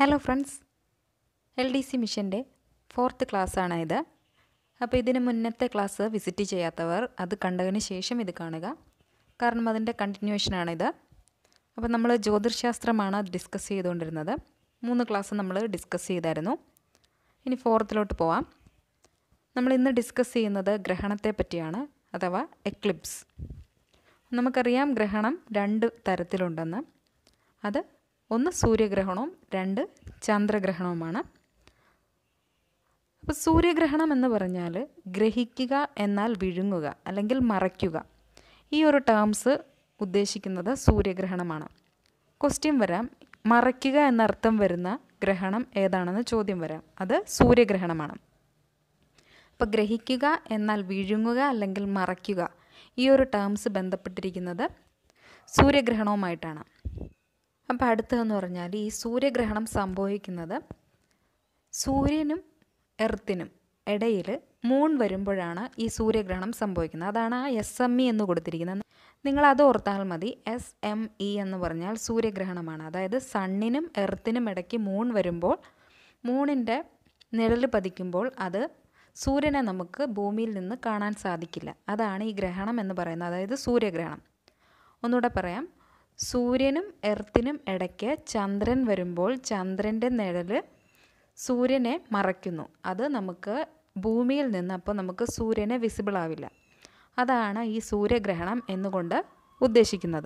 hello friends L D C മിഷൻ്റെ fourth ക്ലാസ്സാണ് ഇത് അപ്പോൾ ഇതിന് മുന്നത്തെ ക്ലാസ് വിസിറ്റ് ചെയ്യാത്തവർ അത് കണ്ടതിന് ശേഷം ഇത് കാണുക കാരണം അതിൻ്റെ കണ്ടിന്യൂഷനാണിത് അപ്പോൾ നമ്മൾ ജ്യോതിർശാസ്ത്രമാണ് ഡിസ്കസ് ചെയ്തുകൊണ്ടിരുന്നത് മൂന്ന് ക്ലാസ് നമ്മൾ ഡിസ്കസ് ചെയ്തായിരുന്നു ഇനി ഫോർത്തിലോട്ട് പോവാം നമ്മൾ ഇന്ന് ഡിസ്കസ് ചെയ്യുന്നത് ഗ്രഹണത്തെ പറ്റിയാണ് അഥവാ എക്ലിപ്സ് നമുക്കറിയാം ഗ്രഹണം രണ്ട് തരത്തിലുണ്ടെന്ന് അത് ഒന്ന് സൂര്യഗ്രഹണവും രണ്ട് ചന്ദ്രഗ്രഹണവുമാണ് അപ്പോൾ സൂര്യഗ്രഹണം എന്ന് പറഞ്ഞാൽ ഗ്രഹിക്കുക എന്നാൽ വിഴുങ്ങുക അല്ലെങ്കിൽ മറയ്ക്കുക ഈ ഒരു ടേംസ് ഉദ്ദേശിക്കുന്നത് സൂര്യഗ്രഹണമാണ് ക്വസ്റ്റ്യൻ വരാം മറയ്ക്കുക എന്നർത്ഥം വരുന്ന ഗ്രഹണം ഏതാണെന്ന് ചോദ്യം വരാം അത് സൂര്യഗ്രഹണമാണ് അപ്പോൾ ഗ്രഹിക്കുക എന്നാൽ വിഴുങ്ങുക അല്ലെങ്കിൽ മറയ്ക്കുക ഈ ഒരു ടേംസ് ബന്ധപ്പെട്ടിരിക്കുന്നത് സൂര്യഗ്രഹണവുമായിട്ടാണ് അപ്പോൾ അടുത്തതെന്ന് പറഞ്ഞാൽ ഈ സൂര്യഗ്രഹണം സംഭവിക്കുന്നത് സൂര്യനും എർത്തിനും ഇടയിൽ മൂൺ വരുമ്പോഴാണ് ഈ സൂര്യഗ്രഹണം സംഭവിക്കുന്നത് അതാണ് ആ എസ് എം ഇ എന്ന് കൊടുത്തിരിക്കുന്നത് നിങ്ങൾ അത് ഓർത്താൽ മതി എസ് എം ഇ എന്ന് പറഞ്ഞാൽ സൂര്യഗ്രഹണമാണ് അതായത് സണ്ണിനും എർത്തിനും ഇടയ്ക്ക് മൂൺ വരുമ്പോൾ മൂണിൻ്റെ നിഴൽ പതിക്കുമ്പോൾ അത് സൂര്യനെ നമുക്ക് ഭൂമിയിൽ നിന്ന് കാണാൻ സാധിക്കില്ല അതാണ് ഈ ഗ്രഹണം എന്ന് പറയുന്നത് അതായത് സൂര്യഗ്രഹണം ഒന്നുകൂടെ പറയാം സൂര്യനും എർത്തിനും ഇടയ്ക്ക് ചന്ദ്രൻ വരുമ്പോൾ ചന്ദ്രൻ്റെ നിഴൽ സൂര്യനെ മറയ്ക്കുന്നു അത് നമുക്ക് ഭൂമിയിൽ നിന്ന് അപ്പോൾ നമുക്ക് സൂര്യനെ വിസിബിൾ ആവില്ല അതാണ് ഈ സൂര്യഗ്രഹണം എന്നുകൊണ്ട് ഉദ്ദേശിക്കുന്നത്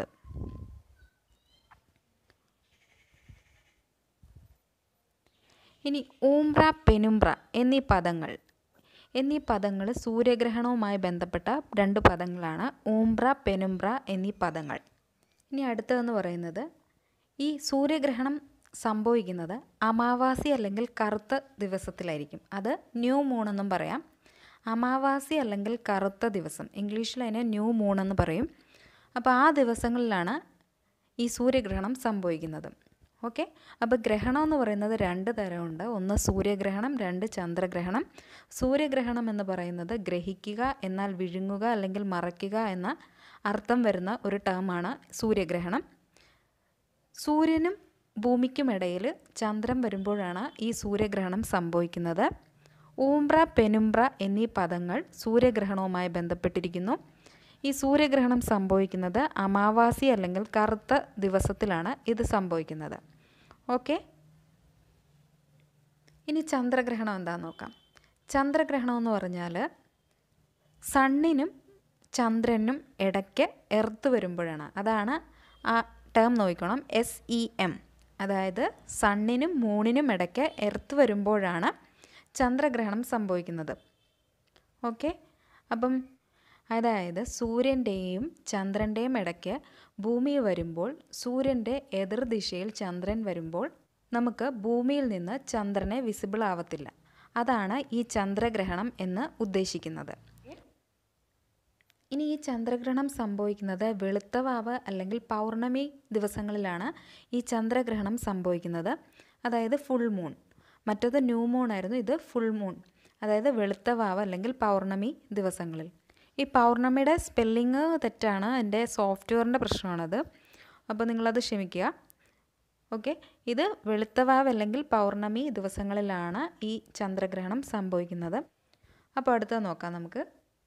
ഇനി ഊംബ്ര പെനുംബ്ര എന്നീ പദങ്ങൾ എന്നീ പദങ്ങൾ സൂര്യഗ്രഹണവുമായി ബന്ധപ്പെട്ട രണ്ട് പദങ്ങളാണ് ഊംബ്ര പെനുംബ്ര എന്നീ പദങ്ങൾ ഇനി അടുത്തതെന്ന് പറയുന്നത് ഈ സൂര്യഗ്രഹണം സംഭവിക്കുന്നത് അമാവാസി അല്ലെങ്കിൽ കറുത്ത ദിവസത്തിലായിരിക്കും അത് ന്യൂ മൂൺ എന്നും പറയാം അമാവാസി അല്ലെങ്കിൽ കറുത്ത ദിവസം ഇംഗ്ലീഷിൽ അതിനെ ന്യൂ മൂൺ എന്ന് പറയും അപ്പോൾ ആ ദിവസങ്ങളിലാണ് ഈ സൂര്യഗ്രഹണം സംഭവിക്കുന്നത് ഓക്കെ അപ്പോൾ ഗ്രഹണം എന്ന് പറയുന്നത് രണ്ട് തരമുണ്ട് ഒന്ന് സൂര്യഗ്രഹണം രണ്ട് ചന്ദ്രഗ്രഹണം സൂര്യഗ്രഹണം എന്ന് പറയുന്നത് ഗ്രഹിക്കുക എന്നാൽ വിഴുങ്ങുക അല്ലെങ്കിൽ മറയ്ക്കുക എന്ന അർത്ഥം വരുന്ന ഒരു ടേമാണ് സൂര്യഗ്രഹണം സൂര്യനും ഭൂമിക്കുമിടയിൽ ചന്ദ്രൻ വരുമ്പോഴാണ് ഈ സൂര്യഗ്രഹണം സംഭവിക്കുന്നത് ഊംബ്ര പെനുംബ്ര എന്നീ പദങ്ങൾ സൂര്യഗ്രഹണവുമായി ബന്ധപ്പെട്ടിരിക്കുന്നു ഈ സൂര്യഗ്രഹണം സംഭവിക്കുന്നത് അമാവാസി അല്ലെങ്കിൽ കറുത്ത ദിവസത്തിലാണ് ഇത് സംഭവിക്കുന്നത് ഓക്കെ ഇനി ചന്ദ്രഗ്രഹണം എന്താണെന്ന് നോക്കാം ചന്ദ്രഗ്രഹണം എന്ന് പറഞ്ഞാൽ സണ്ണിനും ചന്ദ്രനും ഇടയ്ക്ക് എർത്ത് വരുമ്പോഴാണ് അതാണ് ആ ടേം നോക്കണം എസ് ഇ എം അതായത് സണ്ണിനും മൂണിനും ഇടയ്ക്ക് എർത്ത് വരുമ്പോഴാണ് ചന്ദ്രഗ്രഹണം സംഭവിക്കുന്നത് ഓക്കെ അപ്പം അതായത് സൂര്യൻ്റെയും ചന്ദ്രൻ്റെയും ഇടയ്ക്ക് ഭൂമി വരുമ്പോൾ സൂര്യൻ്റെ എതിർദിശയിൽ ചന്ദ്രൻ വരുമ്പോൾ നമുക്ക് ഭൂമിയിൽ നിന്ന് ചന്ദ്രനെ വിസിബിൾ ആവത്തില്ല അതാണ് ഈ ചന്ദ്രഗ്രഹണം എന്ന് ഉദ്ദേശിക്കുന്നത് ഇനി ഈ ചന്ദ്രഗ്രഹണം സംഭവിക്കുന്നത് വെളുത്തവാവ് അല്ലെങ്കിൽ പൗർണമി ദിവസങ്ങളിലാണ് ഈ ചന്ദ്രഗ്രഹണം സംഭവിക്കുന്നത് അതായത് ഫുൾ മൂൺ മറ്റത് ന്യൂ മൂൺ ആയിരുന്നു ഇത് ഫുൾ മൂൺ അതായത് വെളുത്തവാവ് അല്ലെങ്കിൽ പൗർണമി ദിവസങ്ങളിൽ ഈ പൗർണമിയുടെ സ്പെല്ലിങ് തെറ്റാണ് എൻ്റെ സോഫ്റ്റ്വെയറിൻ്റെ പ്രശ്നമാണത് അപ്പോൾ നിങ്ങളത് ക്ഷമിക്കുക ഓക്കെ ഇത് വെളുത്തവാവ് അല്ലെങ്കിൽ പൗർണമി ദിവസങ്ങളിലാണ് ഈ ചന്ദ്രഗ്രഹണം സംഭവിക്കുന്നത് അപ്പോൾ അടുത്ത നോക്കാം നമുക്ക്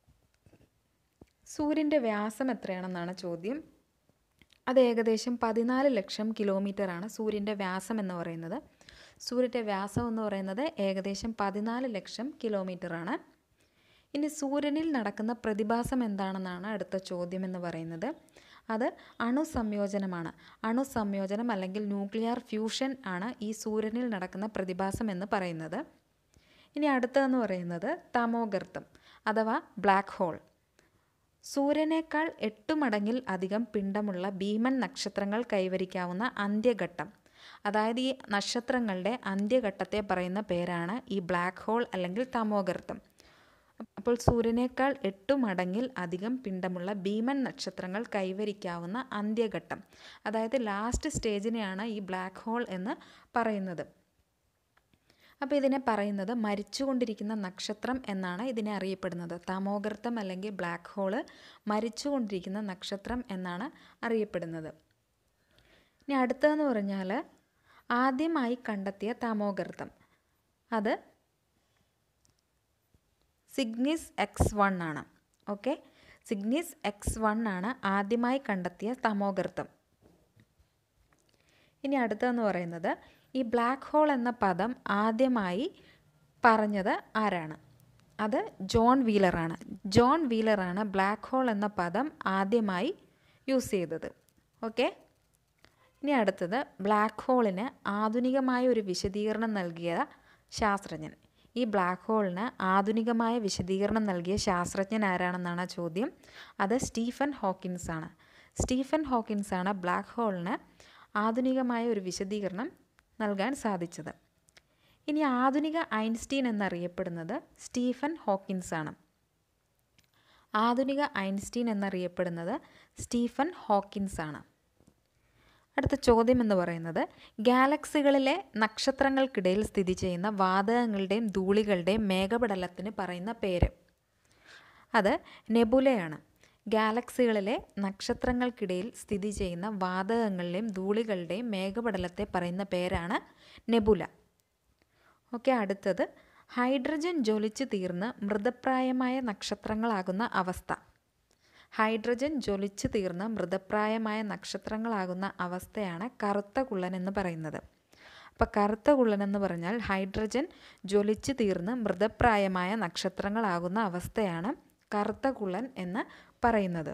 സൂര്യൻ്റെ വ്യാസം എത്രയാണെന്നാണ് ചോദ്യം അത് ഏകദേശം പതിനാല് ലക്ഷം കിലോമീറ്ററാണ് സൂര്യൻ്റെ വ്യാസം എന്ന് പറയുന്നത് സൂര്യൻ്റെ വ്യാസം എന്ന് പറയുന്നത് ഏകദേശം പതിനാല് ലക്ഷം കിലോമീറ്ററാണ് ഇനി സൂര്യനിൽ നടക്കുന്ന പ്രതിഭാസം എന്താണെന്നാണ് അടുത്ത ചോദ്യം എന്ന് പറയുന്നത് അത് അണുസംയോജനമാണ് അണുസംയോജനം അല്ലെങ്കിൽ ന്യൂക്ലിയർ ഫ്യൂഷൻ ആണ് ഈ സൂര്യനിൽ നടക്കുന്ന പ്രതിഭാസം എന്ന് പറയുന്നത് ഇനി അടുത്തതെന്ന് പറയുന്നത് തമോഗർത്തം അഥവാ ബ്ലാക്ക് ഹോൾ സൂര്യനേക്കാൾ എട്ട് മടങ്ങിൽ അധികം പിണ്ടമുള്ള ഭീമൻ നക്ഷത്രങ്ങൾ കൈവരിക്കാവുന്ന അന്ത്യഘട്ടം അതായത് ഈ നക്ഷത്രങ്ങളുടെ അന്ത്യഘട്ടത്തെ പറയുന്ന പേരാണ് ഈ ബ്ലാക്ക് ഹോൾ അല്ലെങ്കിൽ തമോഗർത്തം അപ്പോൾ സൂര്യനേക്കാൾ എട്ട് മടങ്ങിൽ അധികം പിണ്ടമുള്ള ഭീമൻ നക്ഷത്രങ്ങൾ കൈവരിക്കാവുന്ന അന്ത്യഘട്ടം അതായത് ലാസ്റ്റ് സ്റ്റേജിനെയാണ് ഈ ബ്ലാക്ക് ഹോൾ എന്ന് പറയുന്നത് അപ്പോൾ ഇതിനെ പറയുന്നത് മരിച്ചുകൊണ്ടിരിക്കുന്ന നക്ഷത്രം എന്നാണ് ഇതിനെ അറിയപ്പെടുന്നത് തമോഗർത്തം അല്ലെങ്കിൽ ബ്ലാക്ക് ഹോള് മരിച്ചുകൊണ്ടിരിക്കുന്ന നക്ഷത്രം എന്നാണ് അറിയപ്പെടുന്നത് ഇനി അടുത്തതെന്ന് പറഞ്ഞാൽ ആദ്യമായി കണ്ടെത്തിയ തമോഗർത്തം അത് സിഗ്നിസ് എക്സ് വൺ ആണ് ഓക്കെ സിഗ്നിസ് എക്സ് വൺ ആണ് ആദ്യമായി കണ്ടെത്തിയ തമോഗർത്തം ഇനി അടുത്തതെന്ന് പറയുന്നത് ഈ ബ്ലാക്ക് ഹോൾ എന്ന പദം ആദ്യമായി പറഞ്ഞത് ആരാണ് അത് ജോൺ വീലറാണ് ജോൺ വീലറാണ് ബ്ലാക്ക് ഹോൾ എന്ന പദം ആദ്യമായി യൂസ് ചെയ്തത് ഓക്കെ ഇനി അടുത്തത് ബ്ലാക്ക് ഹോളിന് ആധുനികമായ ഒരു വിശദീകരണം നൽകിയ ശാസ്ത്രജ്ഞൻ ഈ ബ്ലാക്ക് ഹോളിന് ആധുനികമായ വിശദീകരണം നൽകിയ ശാസ്ത്രജ്ഞൻ ആരാണെന്നാണ് ചോദ്യം അത് സ്റ്റീഫൻ ഹോക്കിൻസ് ആണ് സ്റ്റീഫൻ ഹോക്കിൻസ് ആണ് ബ്ലാക്ക് ഹോളിന് ആധുനികമായ ഒരു വിശദീകരണം നൽകാൻ സാധിച്ചത് ഇനി ആധുനിക ഐൻസ്റ്റീൻ എന്നറിയപ്പെടുന്നത് സ്റ്റീഫൻ ഹോക്കിൻസ് ആണ് ആധുനിക ഐൻസ്റ്റീൻ എന്നറിയപ്പെടുന്നത് സ്റ്റീഫൻ ഹോക്കിൻസ് ആണ് അടുത്ത ചോദ്യം എന്ന് പറയുന്നത് ഗാലക്സികളിലെ നക്ഷത്രങ്ങൾക്കിടയിൽ സ്ഥിതി ചെയ്യുന്ന വാതകങ്ങളുടെയും ധൂളികളുടെയും മേഘപടലത്തിന് പറയുന്ന പേര് അത് നെബുലയാണ് ഗാലക്സികളിലെ നക്ഷത്രങ്ങൾക്കിടയിൽ സ്ഥിതി ചെയ്യുന്ന വാതകങ്ങളുടെയും ധൂളികളുടെയും മേഘപടലത്തെ പറയുന്ന പേരാണ് നെബുല ഓക്കെ അടുത്തത് ഹൈഡ്രജൻ ജ്വലിച്ചു തീർന്ന് മൃതപ്രായമായ നക്ഷത്രങ്ങളാകുന്ന അവസ്ഥ ഹൈഡ്രജൻ ജ്വലിച്ചു തീർന്ന് മൃതപ്രായമായ നക്ഷത്രങ്ങളാകുന്ന അവസ്ഥയാണ് കറുത്ത കുള്ളൻ എന്ന് പറയുന്നത് അപ്പോൾ കറുത്ത കുള്ളൻ എന്ന് പറഞ്ഞാൽ ഹൈഡ്രജൻ ജ്വലിച്ചു തീർന്ന് മൃതപ്രായമായ നക്ഷത്രങ്ങളാകുന്ന അവസ്ഥയാണ് കറുത്ത കുള്ളൻ എന്ന് പറയുന്നത്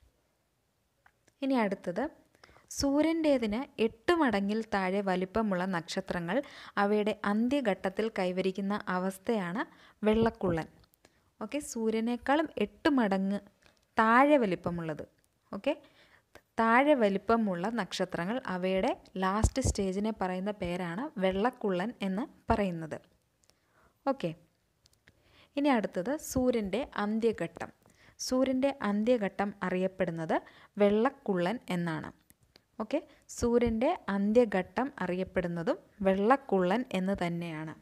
ഇനി അടുത്തത് സൂര്യൻ്റേതിന് എട്ട് മടങ്ങിൽ താഴെ വലിപ്പമുള്ള നക്ഷത്രങ്ങൾ അവയുടെ അന്ത്യഘട്ടത്തിൽ കൈവരിക്കുന്ന അവസ്ഥയാണ് വെള്ളക്കുള്ളൻ ഓക്കെ സൂര്യനേക്കാളും എട്ട് മടങ്ങ് താഴെ വലിപ്പമുള്ളത് ഓക്കെ താഴെ വലിപ്പമുള്ള നക്ഷത്രങ്ങൾ അവയുടെ ലാസ്റ്റ് സ്റ്റേജിനെ പറയുന്ന പേരാണ് വെള്ളക്കുള്ളൻ എന്ന് പറയുന്നത് ഓക്കെ ഇനി അടുത്തത് സൂര്യൻ്റെ അന്ത്യഘട്ടം സൂര്യൻ്റെ അന്ത്യഘട്ടം അറിയപ്പെടുന്നത് വെള്ളക്കുള്ളൻ എന്നാണ് ഓക്കെ സൂര്യൻ്റെ അന്ത്യഘട്ടം അറിയപ്പെടുന്നതും വെള്ളക്കുള്ളൻ എന്ന് തന്നെയാണ്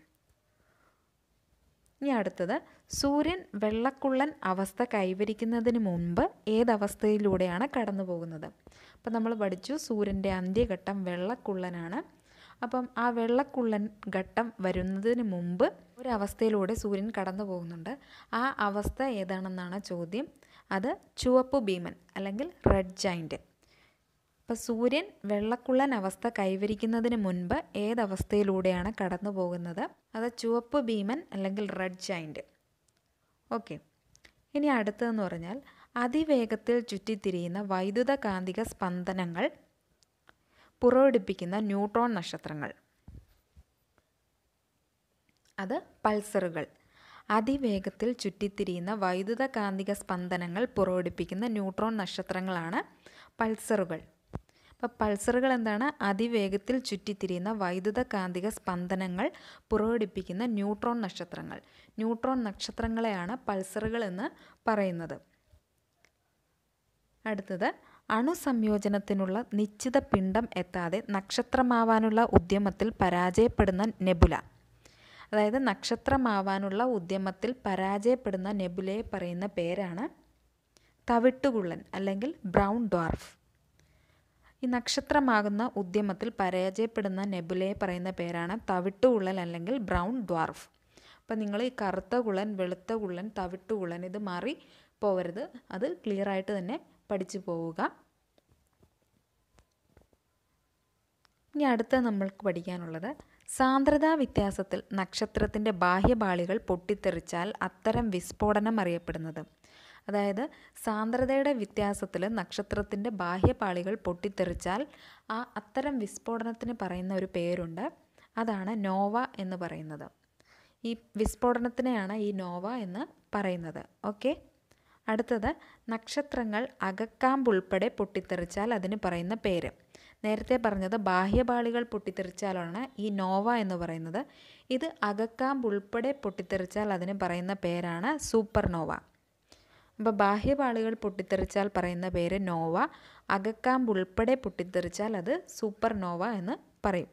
ഇനി അടുത്തത് സൂര്യൻ വെള്ളക്കുള്ളൻ അവസ്ഥ കൈവരിക്കുന്നതിന് മുൻപ് ഏതവസ്ഥയിലൂടെയാണ് കടന്നു പോകുന്നത് അപ്പം നമ്മൾ പഠിച്ചു സൂര്യൻ്റെ അന്ത്യഘട്ടം വെള്ളക്കുള്ളനാണ് അപ്പം ആ വെള്ളക്കുള്ളൻ ഘട്ടം വരുന്നതിന് മുമ്പ് ഒരവസ്ഥയിലൂടെ സൂര്യൻ കടന്നു പോകുന്നുണ്ട് ആ അവസ്ഥ ഏതാണെന്നാണ് ചോദ്യം അത് ചുവപ്പ് ഭീമൻ അല്ലെങ്കിൽ റെഡ് ജൈൻറ്റ് അപ്പോൾ സൂര്യൻ വെള്ളക്കുള്ളൻ അവസ്ഥ കൈവരിക്കുന്നതിന് മുൻപ് ഏതവസ്ഥയിലൂടെയാണ് കടന്നു പോകുന്നത് അത് ചുവപ്പ് ഭീമൻ അല്ലെങ്കിൽ റെഡ് ജൈൻറ്റ് ഓക്കെ ഇനി അടുത്തതെന്ന് പറഞ്ഞാൽ അതിവേഗത്തിൽ ചുറ്റിത്തിരിയുന്ന വൈദ്യുത കാന്തിക സ്പന്ദനങ്ങൾ പുറപ്പെടുപ്പിക്കുന്ന ന്യൂട്രോൺ നക്ഷത്രങ്ങൾ അത് പൾസറുകൾ അതിവേഗത്തിൽ ചുറ്റിത്തിരിയുന്ന വൈദ്യുത കാന്തിക സ്പന്ദനങ്ങൾ പുറപ്പെടുപ്പിക്കുന്ന ന്യൂട്രോൺ നക്ഷത്രങ്ങളാണ് പൾസറുകൾ അപ്പോൾ പൾസറുകൾ എന്താണ് അതിവേഗത്തിൽ ചുറ്റിത്തിരിയുന്ന വൈദ്യുത കാന്തിക സ്പന്ദനങ്ങൾ പുറപ്പെടുപ്പിക്കുന്ന ന്യൂട്രോൺ നക്ഷത്രങ്ങൾ ന്യൂട്രോൺ നക്ഷത്രങ്ങളെയാണ് പൾസറുകൾ എന്ന് പറയുന്നത് അടുത്തത് അണുസംയോജനത്തിനുള്ള നിശ്ചിത പിണ്ഡം എത്താതെ നക്ഷത്രമാവാനുള്ള ഉദ്യമത്തിൽ പരാജയപ്പെടുന്ന നെബുല അതായത് നക്ഷത്രമാവാനുള്ള ഉദ്യമത്തിൽ പരാജയപ്പെടുന്ന നെബുലയെ പറയുന്ന പേരാണ് തവിട്ടുകുള്ളൻ അല്ലെങ്കിൽ ബ്രൗൺ ഡ്വാർഫ് ഈ നക്ഷത്രമാകുന്ന ഉദ്യമത്തിൽ പരാജയപ്പെടുന്ന നെബുലയെ പറയുന്ന പേരാണ് തവിട്ടുകുള്ളൻ അല്ലെങ്കിൽ ബ്രൗൺ ഡ്വാർഫ് അപ്പം നിങ്ങൾ ഈ കറുത്ത കുള്ളൻ വെളുത്ത കുള്ളൻ തവിട്ടുകുള്ളൻ ഇത് മാറി പോവരുത് അത് ക്ലിയർ ആയിട്ട് തന്നെ പഠിച്ചു പോവുക ഇനി അടുത്ത നമ്മൾക്ക് പഠിക്കാനുള്ളത് സാന്ദ്രതാ വ്യത്യാസത്തിൽ നക്ഷത്രത്തിൻ്റെ ബാഹ്യപാളികൾ പൊട്ടിത്തെറിച്ചാൽ അത്തരം വിസ്ഫോടനം അറിയപ്പെടുന്നത് അതായത് സാന്ദ്രതയുടെ വ്യത്യാസത്തിൽ നക്ഷത്രത്തിൻ്റെ ബാഹ്യപാളികൾ പൊട്ടിത്തെറിച്ചാൽ ആ അത്തരം വിസ്ഫോടനത്തിന് പറയുന്ന ഒരു പേരുണ്ട് അതാണ് നോവ എന്ന് പറയുന്നത് ഈ വിസ്ഫോടനത്തിനെയാണ് ഈ നോവ എന്ന് പറയുന്നത് ഓക്കെ അടുത്തത് നക്ഷത്രങ്ങൾ അകക്കാമ്പുൾപ്പെടെ പൊട്ടിത്തെറിച്ചാൽ അതിന് പറയുന്ന പേര് നേരത്തെ പറഞ്ഞത് ബാഹ്യപാളികൾ പൊട്ടിത്തെറിച്ചാലാണ് ഈ നോവ എന്ന് പറയുന്നത് ഇത് അകക്കാമ്പുൾപ്പെടെ പൊട്ടിത്തെറിച്ചാൽ അതിന് പറയുന്ന പേരാണ് സൂപ്പർ നോവ അപ്പോൾ ബാഹ്യപാളികൾ പൊട്ടിത്തെറിച്ചാൽ പറയുന്ന പേര് നോവ അകക്കാമ്പ് ഉൾപ്പെടെ പൊട്ടിത്തെറിച്ചാൽ അത് സൂപ്പർ നോവ എന്ന് പറയും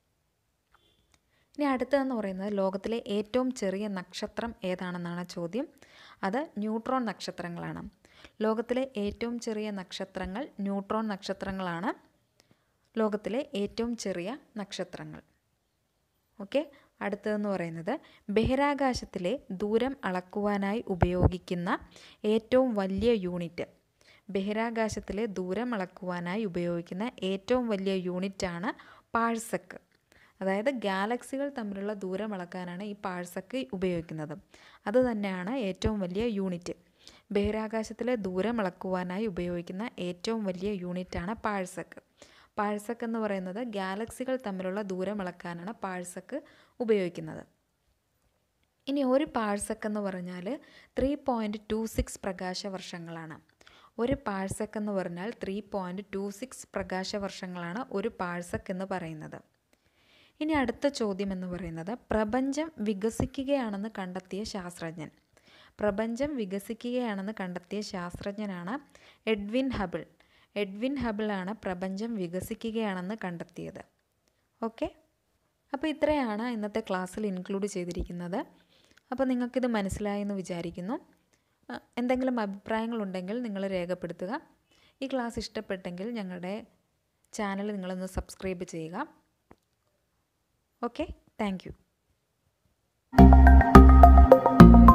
ഇനി അടുത്തതെന്ന് പറയുന്നത് ലോകത്തിലെ ഏറ്റവും ചെറിയ നക്ഷത്രം ഏതാണെന്നാണ് ചോദ്യം അത് ന്യൂട്രോൺ നക്ഷത്രങ്ങളാണ് ലോകത്തിലെ ഏറ്റവും ചെറിയ നക്ഷത്രങ്ങൾ ന്യൂട്രോൺ നക്ഷത്രങ്ങളാണ് ലോകത്തിലെ ഏറ്റവും ചെറിയ നക്ഷത്രങ്ങൾ ഓക്കെ അടുത്തതെന്ന് പറയുന്നത് ബഹിരാകാശത്തിലെ ദൂരം അളക്കുവാനായി ഉപയോഗിക്കുന്ന ഏറ്റവും വലിയ യൂണിറ്റ് ബഹിരാകാശത്തിലെ ദൂരം അളക്കുവാനായി ഉപയോഗിക്കുന്ന ഏറ്റവും വലിയ യൂണിറ്റാണ് പാഴ്സക്ക് അതായത് ഗാലക്സികൾ തമ്മിലുള്ള ദൂരം അളക്കാനാണ് ഈ പാഴ്സക്ക് ഉപയോഗിക്കുന്നത് അത് തന്നെയാണ് ഏറ്റവും വലിയ യൂണിറ്റ് ബഹിരാകാശത്തിലെ ദൂരം അളക്കുവാനായി ഉപയോഗിക്കുന്ന ഏറ്റവും വലിയ യൂണിറ്റാണ് പാഴ്സക്ക് പാഴ്സക്ക് എന്ന് പറയുന്നത് ഗാലക്സികൾ തമ്മിലുള്ള ദൂരം അളക്കാനാണ് പാഴ്സക്ക് ഉപയോഗിക്കുന്നത് ഇനി ഒരു പാഴ്സക്ക് എന്ന് പറഞ്ഞാൽ ത്രീ പോയിൻറ്റ് ടു സിക്സ് പ്രകാശവർഷങ്ങളാണ് ഒരു പാഴ്സക്ക് എന്ന് പറഞ്ഞാൽ ത്രീ പോയിൻറ്റ് ടു സിക്സ് പ്രകാശവർഷങ്ങളാണ് ഒരു പാഴ്സക്ക് എന്ന് പറയുന്നത് ഇനി അടുത്ത ചോദ്യം എന്ന് പറയുന്നത് പ്രപഞ്ചം വികസിക്കുകയാണെന്ന് കണ്ടെത്തിയ ശാസ്ത്രജ്ഞൻ പ്രപഞ്ചം വികസിക്കുകയാണെന്ന് കണ്ടെത്തിയ ശാസ്ത്രജ്ഞനാണ് എഡ്വിൻ ഹബിൾ എഡ്വിൻ ഹബിളാണ് പ്രപഞ്ചം വികസിക്കുകയാണെന്ന് കണ്ടെത്തിയത് ഓക്കെ അപ്പോൾ ഇത്രയാണ് ഇന്നത്തെ ക്ലാസ്സിൽ ഇൻക്ലൂഡ് ചെയ്തിരിക്കുന്നത് അപ്പോൾ നിങ്ങൾക്കിത് മനസ്സിലായെന്ന് വിചാരിക്കുന്നു എന്തെങ്കിലും അഭിപ്രായങ്ങളുണ്ടെങ്കിൽ നിങ്ങൾ രേഖപ്പെടുത്തുക ഈ ക്ലാസ് ഇഷ്ടപ്പെട്ടെങ്കിൽ ഞങ്ങളുടെ ചാനൽ നിങ്ങളൊന്ന് സബ്സ്ക്രൈബ് ചെയ്യുക ഓക്കെ താങ്ക്